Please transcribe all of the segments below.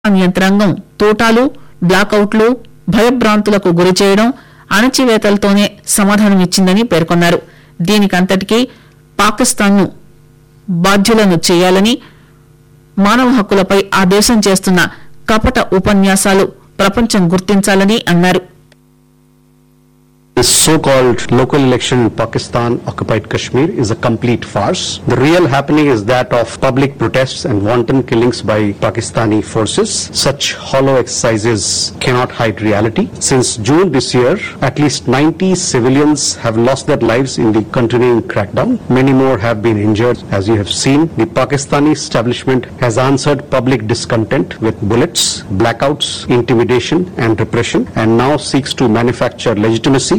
యంత్రాంగం తూటాలు బ్లాకౌట్లు భయభ్రాంతులకు గురి చేయడం అణచివేతలతోనే సమాధానమిచ్చిందని పేర్కొన్నారు దీనికంతటికీ పాకిస్తాన్ను బాధ్యులను చేయాలని మానవ హక్కులపై ఆ దేశం చేస్తున్న కపట ఉపన్యాసాలు ప్రపంచం గుర్తించాలని అన్నారు This so-called local election in Pakistan occupied Kashmir is a complete farce. The real happening is that of public protests and wanton killings by Pakistani forces. Such hollow exercises cannot hide reality. Since June this year, at least 90 civilians have lost their lives in the continuing crackdown. Many more have been injured. As you have seen, the Pakistani establishment has answered public discontent with bullets, blackouts, intimidation and repression and now seeks to manufacture legitimacy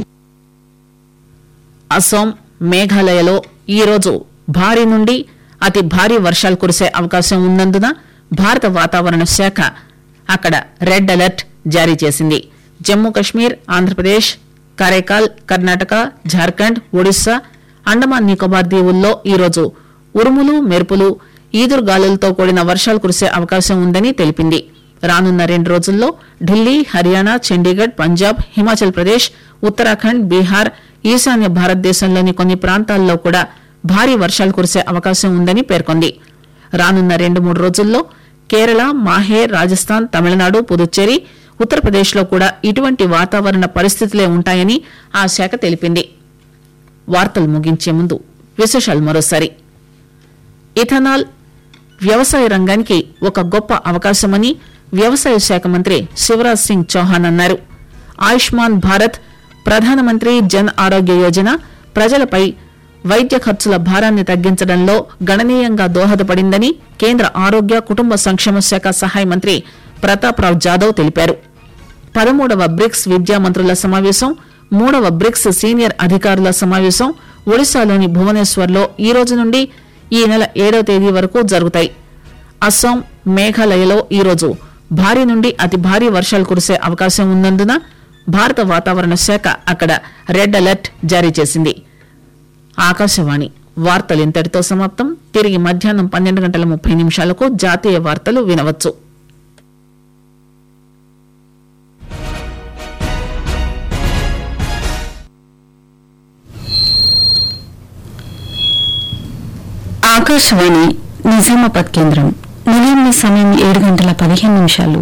Assam మేఘాలయలో ఈరోజు భారీ నుండి అతి భారీ వర్షాలు కురిసే అవకాశం ఉన్నందున భారత వాతావరణ శాఖ అక్కడ రెడ్ అలర్ట్ జారీ చేసింది జమ్మూ కశ్మీర్ ఆంధ్రప్రదేశ్ కరైకాల్ కర్ణాటక జార్ఖండ్ ఒడిశా అండమాన్ నికోబార్ దీవుల్లో ఈరోజు ఉరుములు మెరుపులు ఈదురుగాలులతో కూడిన వర్షాలు కురిసే అవకాశం ఉందని తెలిపింది రానున్న రెండు రోజుల్లో ఢిల్లీ హర్యానా చండీగఢ్ పంజాబ్ హిమాచల్ ప్రదేశ్ ఉత్తరాఖండ్ బీహార్ ఈశాన్య భారతదేశంలోని కొన్ని ప్రాంతాల్లో కూడా భారీ వర్షాలు కురిసే అవకాశం ఉందని పేర్కొంది రానున్న రెండు మూడు రోజుల్లో కేరళ మాహే రాజస్థాన్ తమిళనాడు పుదుచ్చేరి ఉత్తరప్రదేశ్లో కూడా ఇటువంటి వాతావరణ పరిస్థితులే ఉంటాయని ఆ శాఖ తెలిపింది వార్తలు ముగించే ముందు విశేషాలు మరోసారి ఇథనాల్ వ్యవసాయ రంగానికి ఒక గొప్ప అవకాశమని వ్యవసాయ శాఖ మంత్రి శివరాజ్ సింగ్ చౌహాన్ అన్నారు ఆయుష్మాన్ భారత్ ప్రధానమంత్రి జన్ ఆరోగ్య యోజన ప్రజలపై వైద్య ఖర్చుల భారాన్ని తగ్గించడంలో గణనీయంగా దోహదపడిందని కేంద్ర ఆరోగ్య కుటుంబ సంక్షేమ శాఖ సహాయ మంత్రి ప్రతాప్రావ్ జాదవ్ తెలిపారు పదమూడవ బ్రిక్స్ విద్యా మంత్రుల సమావేశం మూడవ బ్రిక్స్ సీనియర్ అధికారుల సమావేశం ఒడిశాలోని భువనేశ్వర్లో ఈ రోజు నుండి ఈ నెల ఏడవ తేదీ వరకు జరుగుతాయి అస్సాం మేఘాలయలో ఈరోజు భారీ నుండి అతి భారీ వర్షాలు కురిసే అవకాశం ఉన్నందున భారత వాతావరణ శాఖ అక్కడ రెడ్ అలర్ట్ జారీ చేసింది ఆకాశవాణి వార్తలు ఇంతటితో సమాప్తం తిరిగి మధ్యాహ్నం పన్నెండు గంటల ముప్పై నిమిషాలకు జాతీయ వార్తలు వినవచ్చు ఆకాశవాణి నిజామాబాద్ కేంద్రం నిలయంలో సమయం ఏడు గంటల పదిహేను నిమిషాలు